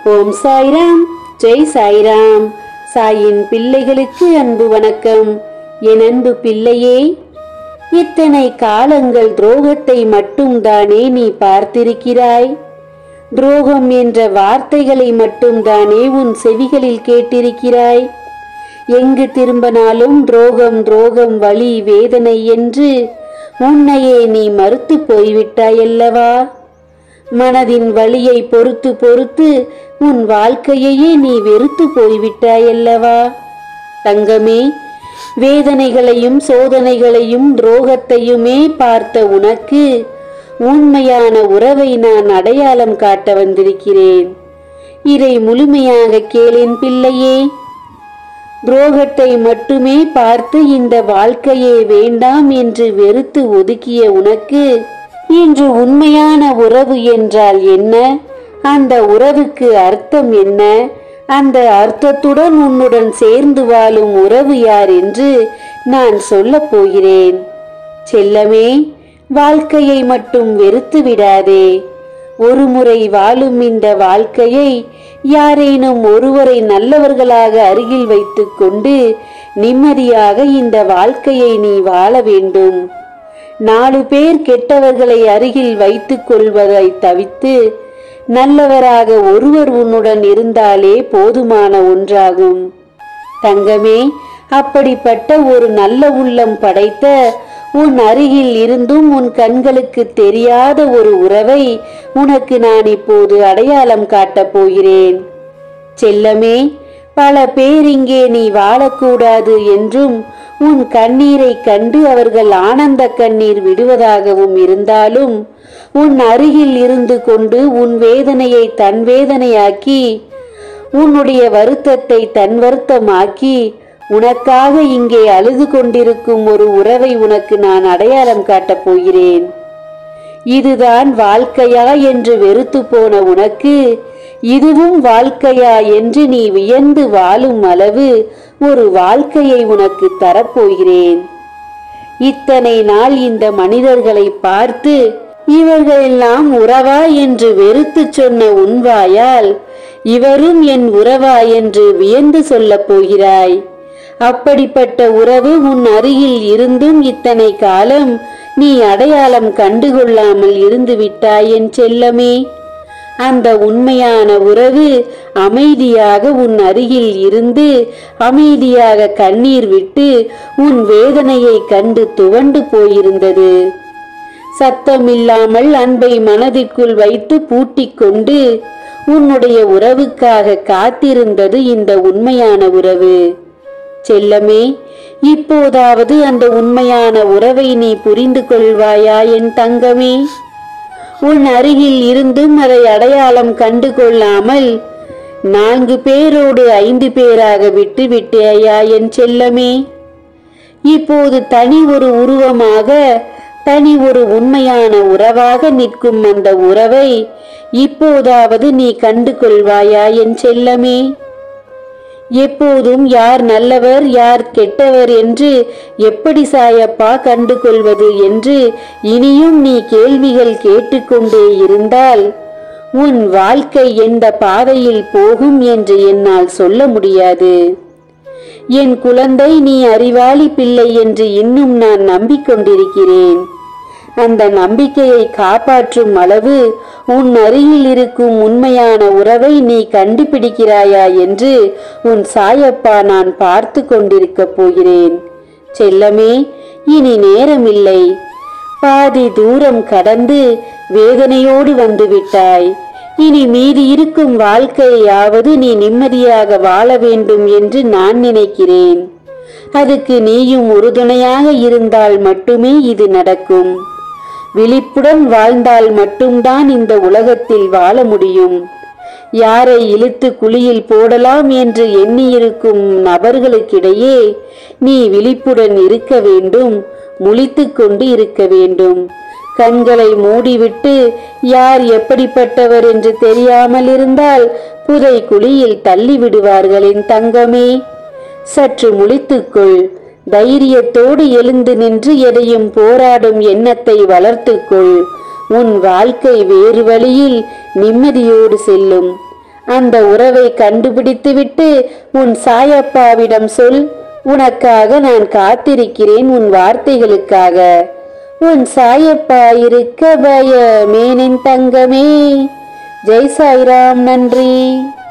ஓம் சாய்ராம் ஜெய் சாய்ராம் சாயின் பிள்ளைகளுக்கு அன்பு வணக்கம் என் அன்பு பிள்ளையே இத்தனை காலங்கள் துரோகத்தை மட்டும்தானே நீ பார்த்திருக்கிறாய் துரோகம் என்ற வார்த்தைகளை மட்டும்தானே உன் செவிகளில் கேட்டிருக்கிறாய் எங்கு திரும்பினாலும் துரோகம் துரோகம் வலி வேதனை என்று உன்னையே நீ மறுத்து போய்விட்டாயல்லவா மனதின் வலியை பொறுத்து பொறுத்து உன் வாழ்க்கையையே நீ வெறுத்து போய்விட்டாயல்லவா தங்கமே வேதனைகளையும் சோதனைகளையும் துரோகத்தையுமே பார்த்த உனக்கு உண்மையான உறவை நான் அடையாளம் காட்ட வந்திருக்கிறேன் இதை முழுமையாக கேளேன் பிள்ளையே துரோகத்தை மட்டுமே பார்த்து இந்த வாழ்க்கையே வேண்டாம் என்று வெறுத்து ஒதுக்கிய உனக்கு இன்று உண்மையான உறவு என்றால் என்ன அந்த உறவுக்கு அர்த்தம் என்ன அந்த அர்த்தத்துடன் உன்னுடன் சேர்ந்து வாழும் உறவு யார் என்று நான் சொல்லப் போகிறேன் செல்லமே வாழ்க்கையை மட்டும் வெறுத்து விடாதே ஒரு முறை வாழும் இந்த வாழ்க்கையை யாரேனும் ஒருவரை நல்லவர்களாக அருகில் வைத்துக் கொண்டு நிம்மதியாக இந்த வாழ்க்கையை நீ வாழ வேண்டும் நாலு பேர் கெட்டவர்களை அருகில் வைத்துக் கொள்வதை தவித்து நல்லவராக ஒருவர் உன்னுடன் இருந்தாலே போதுமான ஒன்றாகும் தங்கமே அப்படிப்பட்ட ஒரு நல்ல உள்ளம் படைத்த உன் அருகில் இருந்தும் உன் கண்களுக்கு தெரியாத ஒரு உறவை உனக்கு நான் இப்போது அடையாளம் காட்டப் போகிறேன் செல்லமே பல பேர் இங்கே நீ வாழக்கூடாது என்றும் உன் கண்ணீரை கண்டு அவர்கள் ஆனந்த கண்ணீர் விடுவதாகவும் இருந்தாலும் உன் அருகில் இருந்து கொண்டு உன் வேதனையை தன் வேதனையாக்கி உன்னுடைய வருத்தத்தை தன் வருத்தமாக்கி உனக்காக இங்கே அழுது கொண்டிருக்கும் ஒரு உறவை உனக்கு நான் அடையாளம் காட்டப் போகிறேன் இதுதான் வாழ்க்கையா என்று வெறுத்து போன உனக்கு இதுவும் வாழ்க்கையா என்று நீ வியந்து வாழும் அளவு ஒரு வாழ்க்கையை உனக்கு தரப்போகிறேன் இத்தனை நாள் இந்த மனிதர்களை பார்த்து இவர்களெல்லாம் உறவா என்று வெறுத்து சொன்ன உன்வாயால் இவரும் என் உறவா என்று வியந்து சொல்லப் போகிறாய் அப்படிப்பட்ட உறவு உன் அருகில் இருந்தும் இத்தனை காலம் நீ அடையாளம் கண்டுகொள்ளாமல் இருந்து விட்டாய் என் செல்லமே அந்த உண்மையான உறவு அமைதியாக உன் அருகில் இருந்து அமைதியாக கண்ணீர் விட்டு உன் வேதனையை கண்டு துவண்டு போயிருந்தது சத்தமில்லாமல் அன்பை மனதிற்குள் வைத்து பூட்டிக் கொண்டு உன்னுடைய உறவுக்காக காத்திருந்தது இந்த உண்மையான உறவு செல்லமே இப்போதாவது அந்த உண்மையான உறவை நீ புரிந்து கொள்வாயா என் தங்கமே உன் அருகில் இருந்தும் அதை அடையாளம் கண்டு கொள்ளாமல் நான்கு பேரோடு ஐந்து பேராக விட்டு விட்டாயா என் செல்லமே இப்போது தனி ஒரு உருவமாக தனி ஒரு உண்மையான உறவாக நிற்கும் அந்த உறவை இப்போதாவது நீ கண்டு கொள்வாயா என் செல்லமே எப்போதும் யார் நல்லவர் யார் கெட்டவர் என்று எப்படி சாயப்பா கண்டு கொள்வது என்று இனியும் நீ கேள்விகள் கேட்டுக்கொண்டே இருந்தால் உன் வாழ்க்கை எந்த பாதையில் போகும் என்று என்னால் சொல்ல முடியாது என் குழந்தை நீ அறிவாளி பிள்ளை என்று இன்னும் நான் நம்பிக்கொண்டிருக்கிறேன் அந்த நம்பிக்கையை காப்பாற்றும் அளவு உன் அருகில் இருக்கும் உண்மையான உறவை நீ கண்டுபிடிக்கிறாயா என்று உன் சாயப்பா நான் பார்த்து கொண்டிருக்கப் போகிறேன் செல்லமே இனி நேரமில்லை பாதி தூரம் கடந்து வேதனையோடு வந்து விட்டாய் இனி மீதி இருக்கும் வாழ்க்கையாவது நீ நிம்மதியாக வாழ வேண்டும் என்று நான் நினைக்கிறேன் அதுக்கு நீயும் உறுதுணையாக இருந்தால் மட்டுமே இது நடக்கும் விழிப்புடன் வாழ்ந்தால் மட்டும்தான் இந்த உலகத்தில் வாழ முடியும் யாரை இழுத்து குழியில் போடலாம் என்று எண்ணியிருக்கும் நபர்களுக்கிடையே நீ விழிப்புடன் இருக்க வேண்டும் முழித்துக் கொண்டு இருக்க வேண்டும் கண்களை மூடிவிட்டு யார் எப்படிப்பட்டவர் என்று தெரியாமல் இருந்தால் புதை குழியில் தள்ளி விடுவார்கள் என் தங்கமே சற்று முழித்துக்கொள் தைரியத்தோடு எழுந்து நின்று எதையும் போராடும் எண்ணத்தை வளர்த்துக்கொள் உன் வாழ்க்கை வேறு வழியில் நிம்மதியோடு செல்லும் அந்த உறவை கண்டுபிடித்துவிட்டு உன் சாயப்பாவிடம் சொல் உனக்காக நான் காத்திருக்கிறேன் உன் வார்த்தைகளுக்காக உன் சாயப்பா இருக்க பயமேனின் தங்கமே ஜெய் சாய்ராம் நன்றி